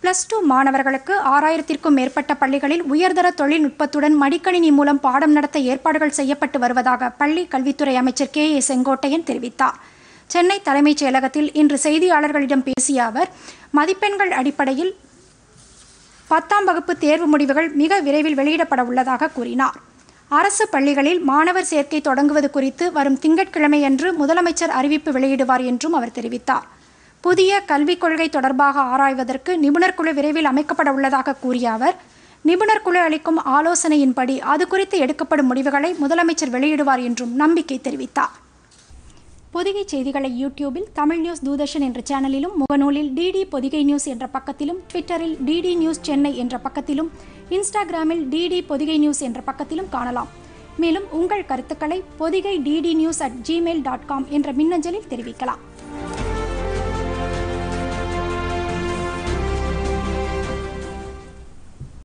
plus two மாணவர்களுக்கு ஆறாயிரத்திற்கும் மேற்பட்ட பள்ளிகளில் உயர்தர தொழில்நுட்பத்துடன் மடிக்கணினி மூலம் பாடம் நடத்த ஏற்பாடுகள் செய்யப்பட்டு வருவதாக பள்ளி கல்வித்துறை அமைச்சர் கே ஏ செங்கோட்டையன் தெரிவித்தார் சென்னை தலைமைச் செயலகத்தில் இன்று செய்தியாளர்களிடம் பேசிய அவர் மதிப்பெண்கள் அடிப்படையில் பத்தாம் வகுப்பு தேர்வு முடிவுகள் மிக விரைவில் வெளியிடப்பட உள்ளதாக கூறினார் அரசு பள்ளிகளில் மாணவர் சேர்க்கை தொடங்குவது குறித்து வரும் திங்கட்கிழமையன்று முதலமைச்சர் அறிவிப்பு வெளியிடுவார் என்றும் அவர் தெரிவித்தார் புதிய கல்விக் கொள்கை தொடர்பாக ஆராய்வதற்கு நிபுணர் குழு விரைவில் அமைக்கப்பட உள்ளதாக கூறிய அவர் நிபுணர் குழு அளிக்கும் ஆலோசனையின்படி அது குறித்து எடுக்கப்படும் முடிவுகளை முதலமைச்சர் வெளியிடுவார் என்றும் நம்பிக்கை தெரிவித்தார் பொதிகை செய்திகளை யூடியூபில் தமிழ் நியூஸ் தூதர்ஷன் என்ற சேனலிலும் முகநூலில் டிடி பொதிகை நியூஸ் என்ற பக்கத்திலும் ட்விட்டரில் டிடி நியூஸ் சென்னை என்ற பக்கத்திலும் இன்ஸ்டாகிராமில் டிடி பொதிகை நியூஸ் என்ற பக்கத்திலும் காணலாம் மேலும் உங்கள் கருத்துக்களை Podhigai DD news at gmail dot com என்ற மின்னஞ்சலில் தெரிவிக்கலாம்